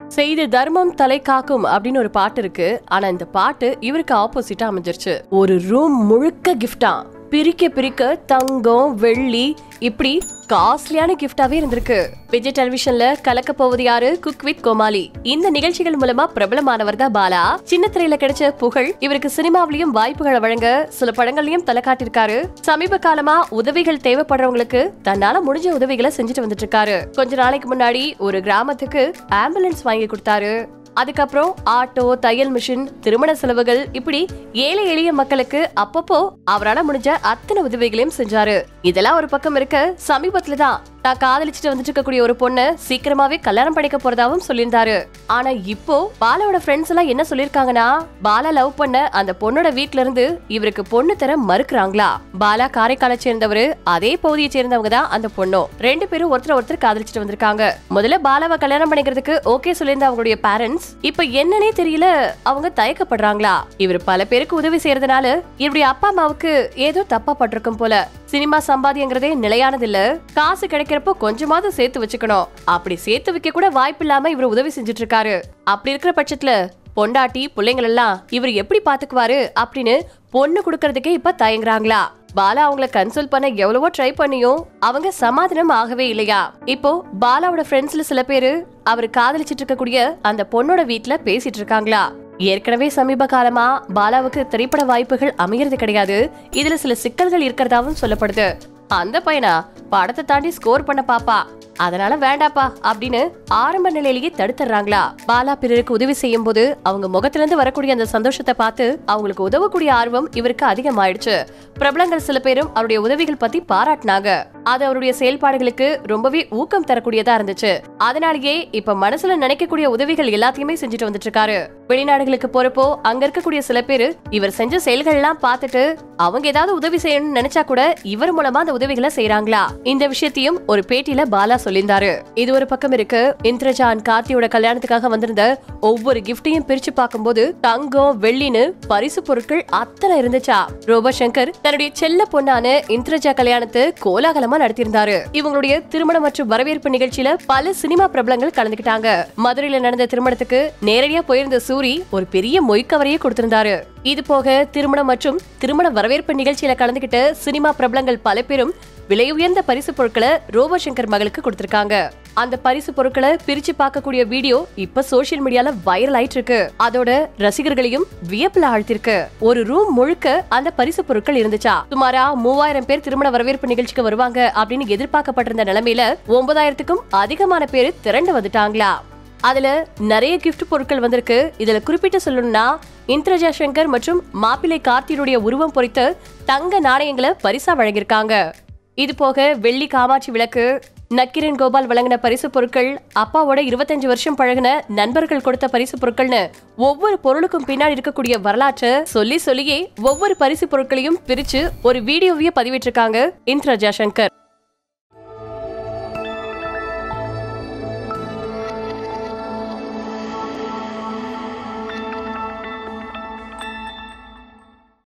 செய்து தர்மம் தலை காக்கும் அப்படின்னு ஒரு பாட்டு இருக்கு ஆனா இந்த பாட்டு இவருக்கு ஆப்போசிட்டா அமைஞ்சிருச்சு ஒரு ரூம் முழுக்க கிஃப்டா பிரிக்க பிரிக்க தங்கம் வெள்ளி இப்படி காஸ்ட்லியான கிஃப்டாவே இருந்திருக்கு விஜய் டெலிவிஷன்ல கலக்க போவது யாரு குக் வித் கோமாளி இந்த நிகழ்ச்சிகள் மூலமா பிரபலமானவர் தான் பாலா சின்ன திரையில கிடைச்ச புகழ் இவருக்கு சினிமாவிலையும் வாய்ப்புகளை வழங்க சில படங்களையும் தலை காட்டியிருக்காரு சமீப காலமா உதவிகள் தேவைப்படுறவங்களுக்கு தன்னால முடிஞ்ச உதவிகளை செஞ்சுட்டு வந்துட்டு இருக்காரு கொஞ்ச நாளைக்கு முன்னாடி ஒரு கிராமத்துக்கு ஆம்புலன்ஸ் வாங்கி கொடுத்தாரு அதுக்கப்புறம் ஆட்டோ தையல் மிஷின் திருமண செலவுகள் இப்படி ஏழை எளிய மக்களுக்கு அப்பப்போ அவரால முடிஞ்ச அத்தனை உதவிகளையும் செஞ்சாரு இதெல்லாம் ஒரு பக்கம் இருக்க சமீபத்துல தான் தான் காதலிச்சுட்டு வந்துட்டு இருக்கக்கூடிய ஒரு பொண்ணு சீக்கிரமாவே கல்யாணம் பண்ணிக்க போறதாவும் சொல்லியிருந்தாரு ஆனா இப்போ பாலாவோட ஃப்ரெண்ட்ஸ் எல்லாம் என்ன சொல்லிருக்காங்கன்னா பாலா லவ் பண்ண அந்த பொண்ணோட வீட்ல இருந்து இவருக்கு பொண்ணு தர மறுக்கிறாங்களா பாலா காரைக்காலை சேர்ந்தவரு அதே பகுதியை சேர்ந்தவங்க தான் அந்த பொண்ணும் ரெண்டு பேரும் ஒருத்தர் ஒருத்தர் காதலிச்சுட்டு வந்திருக்காங்க முதல்ல பாலாவை கல்யாணம் பண்ணிக்கிறதுக்கு ஓகே சொல்லியிருந்த அவங்களுடைய பேரண்ட்ஸ் இப்ப என்னன்னே தெரியல அவங்க தயக்கப்படுறாங்களா இவர் பல பேருக்கு உதவி செய்யறதுனால இவருடைய அப்பா அம்மாவுக்கு ஏதோ தப்பா பட்டிருக்கும் போல சினிமா சம்பாதியங்கிறதே நிலையானது இல்ல காசு கிடைக்கிறப்போ கொஞ்சமாவது சேர்த்து வச்சுக்கணும் அப்படி சேர்த்து வைக்க கூட வாய்ப்பு இல்லாம இவர் உதவி செஞ்சுட்டு இருக்காரு அப்படி இருக்கிற பட்சத்துல பொண்டாட்டி பிள்ளைங்கள் எல்லாம் இவர் எப்படி பாத்துக்குவாரு அப்படின்னு பொண்ணு கொடுக்கறதுக்கே இப்ப தயங்குறாங்களா பாலா அவங்கள கன்சல்ட் பண்ண எவ்வளவோ ட்ரை பண்ணியும் அவங்க சமாதானம் ஆகவே இல்லையா இப்போ பாலாவோட ஃப்ரெண்ட்ஸ்ல சில பேரு அவர் காதலிச்சிட்டு இருக்கக்கூடிய அந்த பொண்ணோட வீட்ல பேசிட்டு இருக்காங்களா ஏற்கனவே சமீப காலமா பாலாவுக்கு திரைப்பட வாய்ப்புகள் அமையறது கிடையாது இதுல சில சிக்கல்கள் இருக்கிறதாவும் சொல்லப்படுது அந்த பையனா படத்தை தாண்டி ஸ்கோர் பண்ண பாப்பா அதனால வேண்டாப்பா அப்படின்னு ஆரம்ப நிலையிலேயே தடுத்துறாங்களா பாலா பிறருக்கு உதவி செய்யும் போது அவங்க முகத்துல இருந்து வரக்கூடிய அந்த சந்தோஷத்தை பார்த்து அவங்களுக்கு உதவக்கூடிய ஆர்வம் இவருக்கு அதிகமாயிடுச்சு பிரபலங்கள் சில பேரும் அவருடைய உதவிகள் பத்தி பாராட்டினாங்க அது அவருடைய செயல்பாடுகளுக்கு ரொம்பவே ஊக்கம் தரக்கூடியதா இருந்துச்சு அதனாலேயே இப்ப மனசுல நினைக்கக்கூடிய உதவிகள் எல்லாத்தையுமே செஞ்சுட்டு வந்துட்டு இருக்காரு வெளிநாடுகளுக்கு போறப்போ அங்க இருக்கக்கூடிய சில பேரு இவர் செஞ்ச செயல்கள் எல்லாம் பார்த்துட்டு அவங்க ஏதாவது உதவி செய்யணும்னு நினைச்சா கூட இவர் மூலமா அந்த உதவிகளை செய்யறாங்களா இந்த விஷயத்தையும் ஒரு பேட்டியில பாலா சொல்லியிருந்தாரு இது ஒரு பக்கம் இருக்கு இந்திரஜான் கார்த்தியோட கல்யாணத்துக்காக வந்திருந்த ஒவ்வொரு கிஃப்டையும் பிரிச்சு பார்க்கும்போது தங்கம் வெள்ளின்னு பரிசு பொருட்கள் அத்தனை இருந்துச்சா ரோபோ சங்கர் தன்னுடைய செல்ல பொண்ணான இந்திரஜா கல்யாணத்தை கோலாகலமா நடத்தியிருந்தாரு இவங்களுடைய திருமணம் மற்றும் வரவேற்பு நிகழ்ச்சியில பல சினிமா பிரபலங்கள் கலந்துக்கிட்டாங்க மதுரையில நடந்த திருமணத்துக்கு நேரடியா போயிருந்த சூரி ஒரு பெரிய மொய்க்கவரையே கொடுத்திருந்தாரு இது போக திருமணம் மற்றும் திருமண வரவேற்பு நிகழ்ச்சியில கலந்துகிட்ட சினிமா பிரபலங்கள் பல பேரும் விலை உயர்ந்த பரிசு பொருட்களை ரோபோ சங்கர் மகளுக்கு கொடுத்திருக்காங்க அந்த பரிசு பொருட்களை பிரிச்சு பார்க்கக்கூடிய வீடியோ இப்ப சோசியல் மீடியால வைரல் ஆயிட்டு இருக்கு அதோட ரசிகர்களையும் வியப்புல ஆழ்த்திருக்கு ஒரு ரூம் முழுக்க அந்த பரிசு பொருட்கள் இருந்துச்சா சுமாரா மூவாயிரம் பேர் திருமண வரவேற்பு நிகழ்ச்சிக்கு வருவாங்க அப்படின்னு எதிர்பார்க்கப்பட்டிருந்த நிலைமையில ஒன்பதாயிரத்துக்கும் அதிகமான பேர் திரண்டு வந்துட்டாங்களா அதுல நிறைய கிஃப்ட் பொருட்கள் வந்திருக்கு இதுல குறிப்பிட்டு சொல்லணும்னா இந்திரஜா சங்கர் மற்றும் மாப்பிள்ளை கார்த்தியுடைய உருவம் பொறித்த தங்க நாணயங்களை பரிசா வழங்கியிருக்காங்க இது போக வெள்ளி காமாட்சி விளக்கு நக்கிரன் கோபால் வழங்கின பரிசு பொருட்கள் அப்பாவோட இருபத்தஞ்சு வருஷம் பழகின நண்பர்கள் கொடுத்த பரிசு பொருட்கள்னு ஒவ்வொரு பொருளுக்கும் பின்னாடி இருக்கக்கூடிய வரலாற்றை சொல்லி சொல்லியே ஒவ்வொரு பரிசு பொருட்களையும் பிரிச்சு ஒரு வீடியோவையே பதிவிட்டிருக்காங்க இந்திரஜா சங்கர்